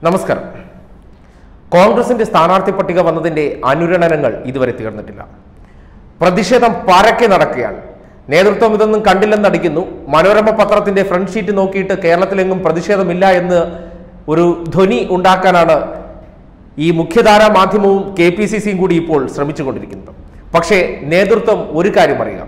നമസ്കാരം കോൺഗ്രസിന്റെ സ്ഥാനാർത്ഥി പട്ടിക വന്നതിന്റെ അനുരണനങ്ങൾ ഇതുവരെ തീർന്നിട്ടില്ല പ്രതിഷേധം പരക്കെ നടക്കുകയാണ് നേതൃത്വം ഇതൊന്നും കണ്ടില്ലെന്നടിക്കുന്നു മനോരമ പത്രത്തിന്റെ ഫ്രണ്ട് ഷീറ്റ് നോക്കിയിട്ട് കേരളത്തിലെങ്ങും പ്രതിഷേധമില്ല എന്ന് ഒരു ധ്വനി ഉണ്ടാക്കാനാണ് ഈ മുഖ്യധാരാ മാധ്യമവും കെ പി സി സിയും കൂടി ഇപ്പോൾ ശ്രമിച്ചുകൊണ്ടിരിക്കുന്നത് പക്ഷേ നേതൃത്വം ഒരു കാര്യം അറിയാം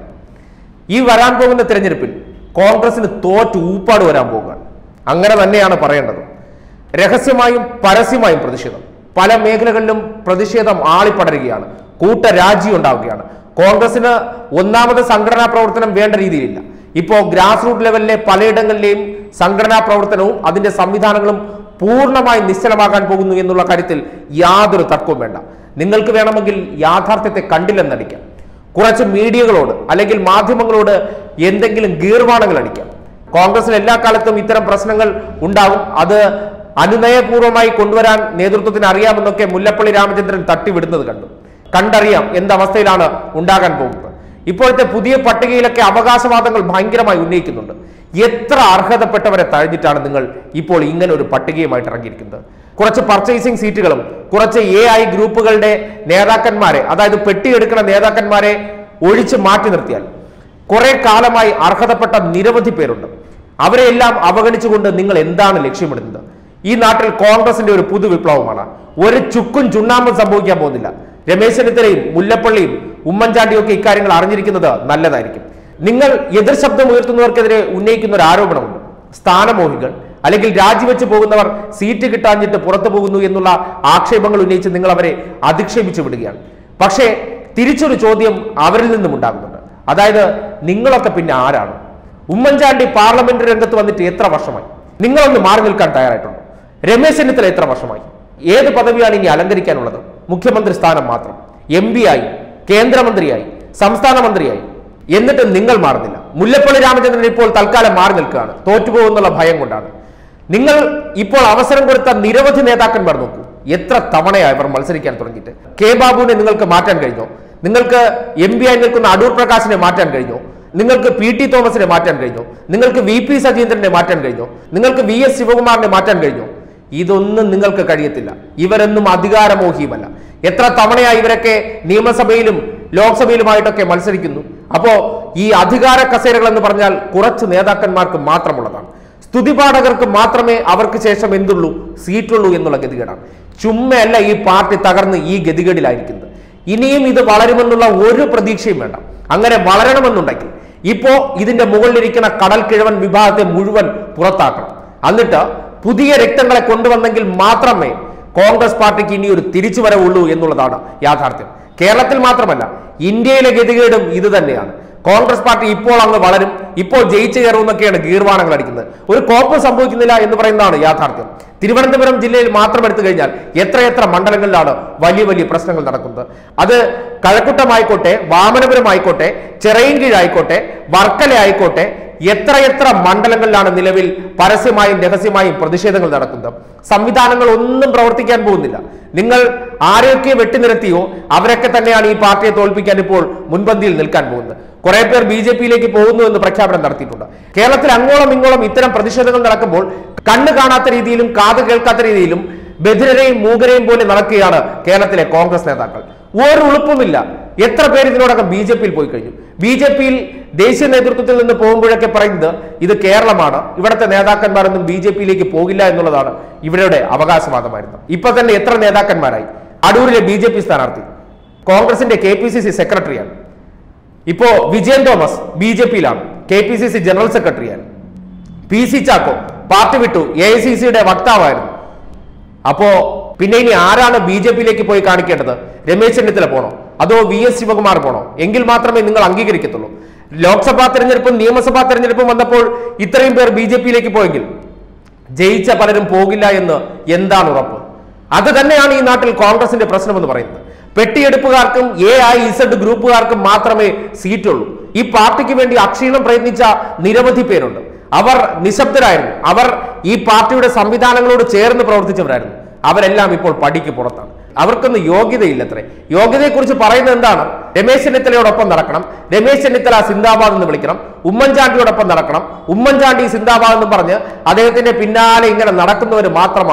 ഈ വരാൻ പോകുന്ന തെരഞ്ഞെടുപ്പിൽ കോൺഗ്രസിന് തോറ്റ് ഊപ്പാട് വരാൻ പോകുക അങ്ങനെ തന്നെയാണ് പറയേണ്ടത് രഹസ്യമായും പരസ്യമായും പ്രതിഷേധം പല മേഖലകളിലും പ്രതിഷേധം ആളിപ്പടരുകയാണ് കൂട്ടരാജി ഉണ്ടാവുകയാണ് കോൺഗ്രസിന് ഒന്നാമത് സംഘടനാ പ്രവർത്തനം വേണ്ട രീതിയിലില്ല ഇപ്പോ ഗ്രാസ് റൂട്ട് ലെവലിലെ പലയിടങ്ങളിലെയും സംഘടനാ പ്രവർത്തനവും അതിന്റെ സംവിധാനങ്ങളും പൂർണ്ണമായി നിശ്ചലമാകാൻ പോകുന്നു എന്നുള്ള കാര്യത്തിൽ യാതൊരു തർക്കവും വേണ്ട നിങ്ങൾക്ക് വേണമെങ്കിൽ യാഥാർത്ഥ്യത്തെ കണ്ടില്ലെന്നടിക്കാം കുറച്ച് മീഡിയകളോട് അല്ലെങ്കിൽ മാധ്യമങ്ങളോട് എന്തെങ്കിലും ഗീർവാണങ്ങൾ അടിക്കാം കോൺഗ്രസിൽ എല്ലാ കാലത്തും ഇത്തരം പ്രശ്നങ്ങൾ ഉണ്ടാകും അത് അനുനയപൂർവ്വമായി കൊണ്ടുവരാൻ നേതൃത്വത്തിന് അറിയാമെന്നൊക്കെ മുല്ലപ്പള്ളി രാമചന്ദ്രൻ തട്ടിവിടുന്നത് കണ്ടു കണ്ടറിയാം എന്തവസ്ഥയിലാണ് ഉണ്ടാകാൻ പോകുന്നത് ഇപ്പോഴത്തെ പുതിയ പട്ടികയിലൊക്കെ അവകാശവാദങ്ങൾ ഭയങ്കരമായി ഉന്നയിക്കുന്നുണ്ട് എത്ര അർഹതപ്പെട്ടവരെ തഴഞ്ഞിട്ടാണ് നിങ്ങൾ ഇപ്പോൾ ഇങ്ങനെ ഒരു പട്ടികയുമായിട്ട് ഇറങ്ങിയിരിക്കുന്നത് കുറച്ച് പർച്ചേസിംഗ് സീറ്റുകളും കുറച്ച് എ ഐ ഗ്രൂപ്പുകളുടെ നേതാക്കന്മാരെ അതായത് പെട്ടിയെടുക്കുന്ന നേതാക്കന്മാരെ ഒഴിച്ച് മാറ്റി നിർത്തിയാൽ കുറെ കാലമായി അർഹതപ്പെട്ട നിരവധി പേരുണ്ട് അവരെയെല്ലാം അവഗണിച്ചുകൊണ്ട് നിങ്ങൾ എന്താണ് ലക്ഷ്യമിടുന്നത് ഈ നാട്ടിൽ കോൺഗ്രസിന്റെ ഒരു പുതു വിപ്ലവമാണ് ഒരു ചുക്കും ചുണ്ണാമ്പും സംഭവിക്കാൻ പോകുന്നില്ല രമേശ് ചെന്നിത്തലയും മുല്ലപ്പള്ളിയും ഉമ്മൻചാണ്ടിയും ഒക്കെ ഇക്കാര്യങ്ങൾ അറിഞ്ഞിരിക്കുന്നത് നല്ലതായിരിക്കും നിങ്ങൾ എതിർ ശബ്ദം ഉയർത്തുന്നവർക്കെതിരെ ഉന്നയിക്കുന്ന ഒരു ആരോപണമുണ്ട് സ്ഥാനമോഹികൾ അല്ലെങ്കിൽ രാജിവെച്ച് പോകുന്നവർ സീറ്റ് കിട്ടാഞ്ഞിട്ട് പുറത്തു പോകുന്നു എന്നുള്ള ആക്ഷേപങ്ങൾ ഉന്നയിച്ച് നിങ്ങൾ അവരെ അധിക്ഷേപിച്ചു വിടുകയാണ് പക്ഷേ തിരിച്ചൊരു ചോദ്യം അവരിൽ നിന്നും ഉണ്ടാകുന്നുണ്ട് അതായത് നിങ്ങളൊക്കെ പിന്നെ ആരാണ് ഉമ്മൻചാണ്ടി പാർലമെന്റ് രംഗത്ത് വന്നിട്ട് എത്ര വർഷമായി നിങ്ങളൊന്ന് മാറി നിൽക്കാൻ തയ്യാറായിട്ടുണ്ടോ രമേശ് ചെന്നിത്തല എത്ര വർഷമായി ഏത് പദവിയാണ് ഇനി അലങ്കരിക്കാനുള്ളത് മുഖ്യമന്ത്രി സ്ഥാനം മാത്രം എം പി ആയി കേന്ദ്രമന്ത്രിയായി സംസ്ഥാന മന്ത്രിയായി എന്നിട്ട് നിങ്ങൾ മാറുന്നില്ല മുല്ലപ്പള്ളി രാമചന്ദ്രൻ ഇപ്പോൾ തൽക്കാലം മാറി നിൽക്കുകയാണ് തോറ്റുപോകുന്നുള്ള ഭയം കൊണ്ടാണ് നിങ്ങൾ ഇപ്പോൾ അവസരം കൊടുത്ത നിരവധി നേതാക്കന്മാർ നോക്കൂ എത്ര തവണയായി അവർ മത്സരിക്കാൻ തുടങ്ങിയിട്ട് കെ ബാബുവിനെ നിങ്ങൾക്ക് മാറ്റാൻ കഴിഞ്ഞോ നിങ്ങൾക്ക് എം പി ആയി നിൽക്കുന്ന അടൂർ പ്രകാശിനെ മാറ്റാൻ കഴിഞ്ഞോ നിങ്ങൾക്ക് പി ടി തോമസിനെ മാറ്റാൻ കഴിഞ്ഞോ നിങ്ങൾക്ക് വി പി സജീന്ദ്രനെ മാറ്റാൻ കഴിഞ്ഞോ നിങ്ങൾക്ക് വി എസ് ശിവകുമാറിനെ മാറ്റാൻ കഴിഞ്ഞോ ഇതൊന്നും നിങ്ങൾക്ക് കഴിയത്തില്ല ഇവരൊന്നും അധികാരമോഹിയുമല്ല എത്ര തവണയായി ഇവരൊക്കെ നിയമസഭയിലും ലോക്സഭയിലുമായിട്ടൊക്കെ മത്സരിക്കുന്നു അപ്പോ ഈ അധികാര കസേരകൾ എന്ന് പറഞ്ഞാൽ കുറച്ച് നേതാക്കന്മാർക്ക് മാത്രമുള്ളതാണ് സ്തുതിപാഠകർക്ക് മാത്രമേ അവർക്ക് ശേഷം എന്തുള്ളൂ സീറ്റുള്ളൂ എന്നുള്ള ഗതികേടാണ് ചുമ്മയല്ല ഈ പാർട്ടി തകർന്ന് ഈ ഗതികേടിലായിരിക്കുന്നത് ഇനിയും ഇത് വളരുമെന്നുള്ള ഒരു പ്രതീക്ഷയും വേണ്ട അങ്ങനെ വളരണമെന്നുണ്ടെങ്കിൽ ഇപ്പോ ഇതിന്റെ മുകളിലിരിക്കുന്ന കടൽ കിഴവൻ വിഭാഗത്തെ മുഴുവൻ പുറത്താക്കണം എന്നിട്ട് പുതിയ രക്തങ്ങളെ കൊണ്ടുവന്നെങ്കിൽ മാത്രമേ കോൺഗ്രസ് പാർട്ടിക്ക് ഇനി ഒരു തിരിച്ചുവരവുള്ളൂ എന്നുള്ളതാണ് യാഥാർത്ഥ്യം കേരളത്തിൽ മാത്രമല്ല ഇന്ത്യയിലെ ഗതികേടും ഇത് തന്നെയാണ് കോൺഗ്രസ് പാർട്ടി ഇപ്പോൾ അങ്ങ് വളരും ഇപ്പോൾ ജയിച്ചു കയറുമെന്നൊക്കെയാണ് ഗീർവാണങ്ങൾ അടിക്കുന്നത് ഒരു കോപ്പ് സംഭവിക്കുന്നില്ല എന്ന് പറയുന്നതാണ് യാഥാർത്ഥ്യം തിരുവനന്തപുരം ജില്ലയിൽ മാത്രം എടുത്തു കഴിഞ്ഞാൽ എത്രയെത്ര മണ്ഡലങ്ങളിലാണ് വലിയ വലിയ പ്രശ്നങ്ങൾ നടക്കുന്നത് അത് കഴക്കൂട്ടമായിക്കോട്ടെ വാമനപുരം ആയിക്കോട്ടെ ചിറയൻകീഴ് ആയിക്കോട്ടെ വർക്കല ആയിക്കോട്ടെ എത്രയെത്ര മണ്ഡലങ്ങളിലാണ് നിലവിൽ പരസ്യമായും രഹസ്യമായും പ്രതിഷേധങ്ങൾ നടക്കുന്നത് സംവിധാനങ്ങൾ ഒന്നും പ്രവർത്തിക്കാൻ പോകുന്നില്ല നിങ്ങൾ ആരെയൊക്കെ വെട്ടിനിരത്തിയോ അവരൊക്കെ തന്നെയാണ് ഈ പാർട്ടിയെ തോൽപ്പിക്കാൻ ഇപ്പോൾ മുൻപന്തിയിൽ നിൽക്കാൻ പോകുന്നത് കുറെ പേർ ബി ജെ പിയിലേക്ക് പോകുന്നു എന്ന് പ്രഖ്യാപനം നടത്തിയിട്ടുണ്ട് കേരളത്തിൽ അങ്ങോളം ഇങ്ങോളം ഇത്തരം പ്രതിഷേധങ്ങൾ നടക്കുമ്പോൾ കണ്ണ് കാണാത്ത രീതിയിലും കാത് കേൾക്കാത്ത രീതിയിലും ബധിരരെയും മൂകരെയും പോലെ നടക്കുകയാണ് കേരളത്തിലെ കോൺഗ്രസ് നേതാക്കൾ ഒരു ഉളുപ്പുമില്ല എത്ര പേര് ഇതിനോടൊക്കെ ബി ജെ പിയിൽ പോയി കഴിഞ്ഞു ബി ജെ പിയിൽ ദേശീയ നേതൃത്വത്തിൽ നിന്ന് പോകുമ്പോഴൊക്കെ പറയുന്നത് ഇത് കേരളമാണ് ഇവിടുത്തെ നേതാക്കന്മാരൊന്നും ബി ജെ പിയിലേക്ക് പോകില്ല എന്നുള്ളതാണ് ഇവരുടെ അവകാശവാദമായിരുന്നു ഇപ്പൊ തന്നെ എത്ര നേതാക്കന്മാരായി അടൂരിലെ ബി ജെ പി സ്ഥാനാർത്ഥി കോൺഗ്രസിന്റെ കെ പി സി സി സെക്രട്ടറിയാണ് ഇപ്പോ വിജയൻ തോമസ് ബി ജെ പിയിലാണ് K P C C general സെക്രട്ടറിയാണ് പി സി ചാക്കോ പാർട്ടി വിട്ടു എ ഐ സി സിയുടെ വക്താവായിരുന്നു അപ്പോ പിന്നെ ഇനി ആരാണ് ബി ജെ പിയിലേക്ക് പോയി കാണിക്കേണ്ടത് രമേശ് ചെന്നിത്തല പോണോ അതോ വി എസ് ശിവകുമാർ പോണോ എങ്കിൽ മാത്രമേ നിങ്ങൾ അംഗീകരിക്കത്തുള്ളൂ ലോക്സഭാ തെരഞ്ഞെടുപ്പും നിയമസഭാ തെരഞ്ഞെടുപ്പും വന്നപ്പോൾ ഇത്രയും പേർ ബി ജെ പിയിലേക്ക് പോയെങ്കിൽ ജയിച്ച പലരും പോകില്ല എന്ന് എന്താണ് ഉറപ്പ് അത് തന്നെയാണ് ഈ നാട്ടിൽ കോൺഗ്രസിന്റെ പ്രശ്നമെന്ന് പറയുന്നത് പെട്ടിയെടുപ്പുകാർക്കും എ ഐ ഇസഡ് ഗ്രൂപ്പുകാർക്കും മാത്രമേ സീറ്റുള്ളൂ ഈ പാർട്ടിക്ക് വേണ്ടി അക്ഷീണം പ്രയത്നിച്ച നിരവധി പേരുണ്ട് അവർ നിശബ്ദരായിരുന്നു അവർ ഈ പാർട്ടിയുടെ സംവിധാനങ്ങളോട് ചേർന്ന് പ്രവർത്തിച്ചവരായിരുന്നു അവരെല്ലാം ഇപ്പോൾ പടിക്ക് പുറത്താണ് അവർക്കൊന്നും യോഗ്യതയില്ലത്രേ യോഗ്യതയെക്കുറിച്ച് പറയുന്നത് എന്താണ് രമേശ് ചെന്നിത്തലയോടൊപ്പം നടക്കണം രമേശ് ചെന്നിത്തല സിന്ദാബാദ് എന്ന് വിളിക്കണം ഉമ്മൻചാണ്ടിയോടൊപ്പം നടക്കണം ഉമ്മൻചാണ്ടി സിന്ദാബാദ് എന്ന് പറഞ്ഞ് അദ്ദേഹത്തിന്റെ പിന്നാലെ ഇങ്ങനെ നടക്കുന്നവർ മാത്രമാണ്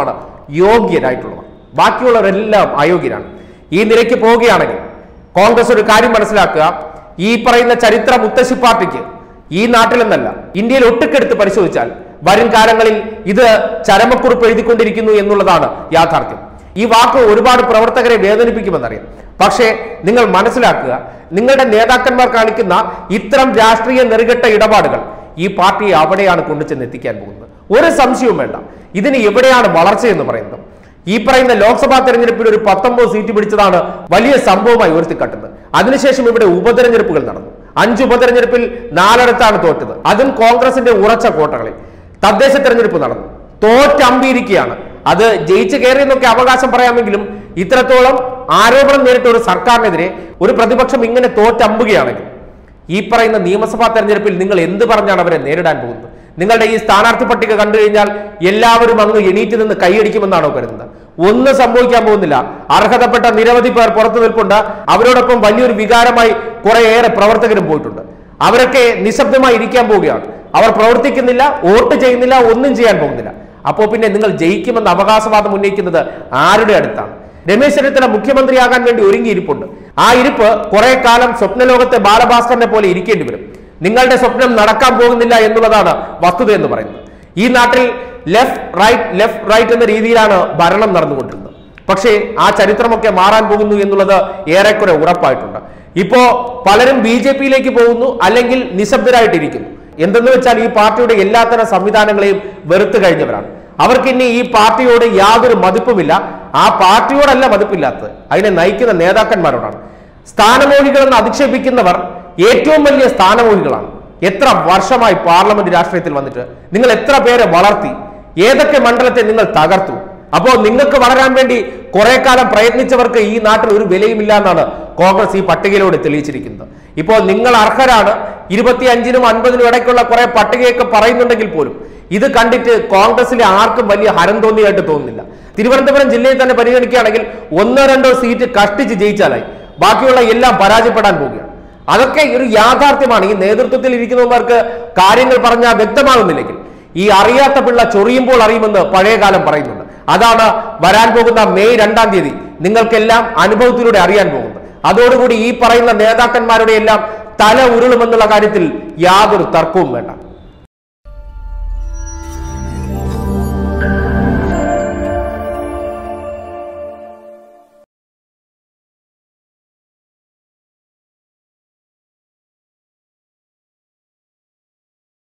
യോഗ്യരായിട്ടുള്ളവർ ബാക്കിയുള്ളവരെല്ലാം അയോഗ്യരാണ് ഈ നിലയ്ക്ക് പോവുകയാണെങ്കിൽ കോൺഗ്രസ് ഒരു കാര്യം മനസ്സിലാക്കുക ഈ പറയുന്ന ചരിത്ര മുത്തശ്ശി പാർട്ടിക്ക് ഈ നാട്ടിലെന്നല്ല ഇന്ത്യയിൽ ഒട്ടുക്കെടുത്ത് പരിശോധിച്ചാൽ വരും കാലങ്ങളിൽ ഇത് ചരമക്കുറിപ്പ് എഴുതിക്കൊണ്ടിരിക്കുന്നു എന്നുള്ളതാണ് യാഥാർത്ഥ്യം ഈ വാക്ക് ഒരുപാട് പ്രവർത്തകരെ വേദനിപ്പിക്കുമെന്നറിയാം പക്ഷേ നിങ്ങൾ മനസ്സിലാക്കുക നിങ്ങളുടെ നേതാക്കന്മാർ കാണിക്കുന്ന ഇത്തരം രാഷ്ട്രീയ നെറുകെട്ട ഇടപാടുകൾ ഈ പാർട്ടിയെ അവിടെയാണ് കൊണ്ടുചെന്ന് എത്തിക്കാൻ പോകുന്നത് ഒരു സംശയവും വേണ്ട ഇതിന് എവിടെയാണ് വളർച്ച എന്ന് പറയുന്നത് ഈ പറയുന്ന ലോക്സഭാ തെരഞ്ഞെടുപ്പിൽ ഒരു പത്തൊമ്പത് സീറ്റ് പിടിച്ചതാണ് വലിയ സംഭവമായി ഉയർത്തിക്കാട്ടുന്നത് അതിനുശേഷം ഇവിടെ ഉപതെരഞ്ഞെടുപ്പുകൾ നടന്നു അഞ്ച് ഉപതെരഞ്ഞെടുപ്പിൽ നാലിടത്താണ് തോറ്റത് അതും കോൺഗ്രസിന്റെ ഉറച്ച കോട്ടകളിൽ തദ്ദേശ തെരഞ്ഞെടുപ്പ് നടന്നു തോറ്റമ്പിയിരിക്കുകയാണ് അത് ജയിച്ചു കയറിയെന്നൊക്കെ അവകാശം പറയാമെങ്കിലും ഇത്രത്തോളം ആരോപണം നേരിട്ട ഒരു സർക്കാരിനെതിരെ ഒരു പ്രതിപക്ഷം ഇങ്ങനെ തോറ്റമ്പുകയാണെങ്കിൽ ഈ പറയുന്ന നിയമസഭാ തെരഞ്ഞെടുപ്പിൽ നിങ്ങൾ എന്ത് പറഞ്ഞാണ് അവരെ നേരിടാൻ പോകുന്നത് നിങ്ങളുടെ ഈ സ്ഥാനാർത്ഥി പട്ടിക കണ്ടു കഴിഞ്ഞാൽ എല്ലാവരും അങ്ങ് എണീറ്റ് നിന്ന് കൈയടിക്കുമെന്നാണോ കരുതുന്നത് ഒന്നും സംഭവിക്കാൻ പോകുന്നില്ല അർഹതപ്പെട്ട നിരവധി പേർ പുറത്തു നിൽപ്പുണ്ട് അവരോടൊപ്പം വലിയൊരു വികാരമായി കുറേയേറെ പ്രവർത്തകരും പോയിട്ടുണ്ട് അവരൊക്കെ നിശബ്ദമായി ഇരിക്കാൻ പോവുകയാണ് അവർ പ്രവർത്തിക്കുന്നില്ല വോട്ട് ചെയ്യുന്നില്ല ഒന്നും ചെയ്യാൻ പോകുന്നില്ല അപ്പോൾ പിന്നെ നിങ്ങൾ ജയിക്കുമെന്ന് അവകാശവാദം ഉന്നയിക്കുന്നത് ആരുടെ അടുത്താണ് രമേശ് ചെന്നിത്തല മുഖ്യമന്ത്രിയാകാൻ വേണ്ടി ഒരുങ്ങിയിരിപ്പുണ്ട് ആ ഇരിപ്പ് കുറെ കാലം സ്വപ്നലോകത്തെ ബാലഭാസ്കറിനെ പോലെ ഇരിക്കേണ്ടി വരും നിങ്ങളുടെ സ്വപ്നം നടക്കാൻ പോകുന്നില്ല എന്നുള്ളതാണ് വസ്തുത എന്ന് പറയുന്നത് ഈ നാട്ടിൽ ലെഫ്റ്റ് റൈറ്റ് ലെഫ്റ്റ് റൈറ്റ് എന്ന രീതിയിലാണ് ഭരണം നടന്നുകൊണ്ടിരുന്നത് പക്ഷേ ആ ചരിത്രമൊക്കെ മാറാൻ പോകുന്നു എന്നുള്ളത് ഏറെക്കുറെ ഉറപ്പായിട്ടുണ്ട് ഇപ്പോ പലരും ബി ജെ പിയിലേക്ക് പോകുന്നു അല്ലെങ്കിൽ നിശബ്ദരായിട്ടിരിക്കുന്നു എന്തെന്ന് വെച്ചാൽ ഈ പാർട്ടിയുടെ എല്ലാത്തരം സംവിധാനങ്ങളെയും വെറുത്തു കഴിഞ്ഞവരാണ് അവർക്ക് ഇനി ഈ പാർട്ടിയോട് യാതൊരു മതിപ്പുമില്ല ആ പാർട്ടിയോടല്ല മതിപ്പില്ലാത്തത് അതിനെ നയിക്കുന്ന നേതാക്കന്മാരോടാണ് സ്ഥാനമോഹികളെന്ന് അധിക്ഷേപിക്കുന്നവർ ഏറ്റവും വലിയ സ്ഥാനമോഹികളാണ് എത്ര വർഷമായി പാർലമെന്റ് രാഷ്ട്രീയത്തിൽ വന്നിട്ട് നിങ്ങൾ എത്ര പേരെ വളർത്തി ഏതൊക്കെ മണ്ഡലത്തെ നിങ്ങൾ തകർത്തു അപ്പോ നിങ്ങൾക്ക് വളരാൻ വേണ്ടി കുറെ കാലം പ്രയത്നിച്ചവർക്ക് ഈ നാട്ടിൽ ഒരു വിലയുമില്ല എന്നാണ് കോൺഗ്രസ് ഈ പട്ടികയിലൂടെ തെളിയിച്ചിരിക്കുന്നത് ഇപ്പോൾ നിങ്ങൾ അർഹരാണ് ഇരുപത്തി അഞ്ചിനും അൻപതിനും ഇടയ്ക്കുള്ള കുറെ പട്ടികയൊക്കെ പറയുന്നുണ്ടെങ്കിൽ പോലും ഇത് കണ്ടിട്ട് കോൺഗ്രസിലെ ആർക്കും വലിയ ഹരം തോന്നിയായിട്ട് തോന്നുന്നില്ല തിരുവനന്തപുരം ജില്ലയിൽ തന്നെ പരിഗണിക്കുകയാണെങ്കിൽ ഒന്നോ രണ്ടോ സീറ്റ് കഷ്ടിച്ച് ജയിച്ചാലായി ബാക്കിയുള്ള എല്ലാം പരാജയപ്പെടാൻ പോവുകയാണ് അതൊക്കെ ഒരു യാഥാർത്ഥ്യമാണ് ഈ നേതൃത്വത്തിൽ ഇരിക്കുന്നവർക്ക് കാര്യങ്ങൾ പറഞ്ഞാൽ വ്യക്തമാകുന്നില്ലെങ്കിൽ ഈ അറിയാത്ത പിള്ള ചൊറിയുമ്പോൾ അറിയുമെന്ന് പഴയ കാലം പറയുന്നുണ്ട് അതാണ് വരാൻ പോകുന്ന മെയ് രണ്ടാം തീയതി നിങ്ങൾക്കെല്ലാം അനുഭവത്തിലൂടെ അറിയാൻ പോകുന്നത് അതോടുകൂടി ഈ പറയുന്ന നേതാക്കന്മാരുടെ എല്ലാം തല ഉരുളുമെന്നുള്ള കാര്യത്തിൽ യാതൊരു തർക്കവും വേണ്ട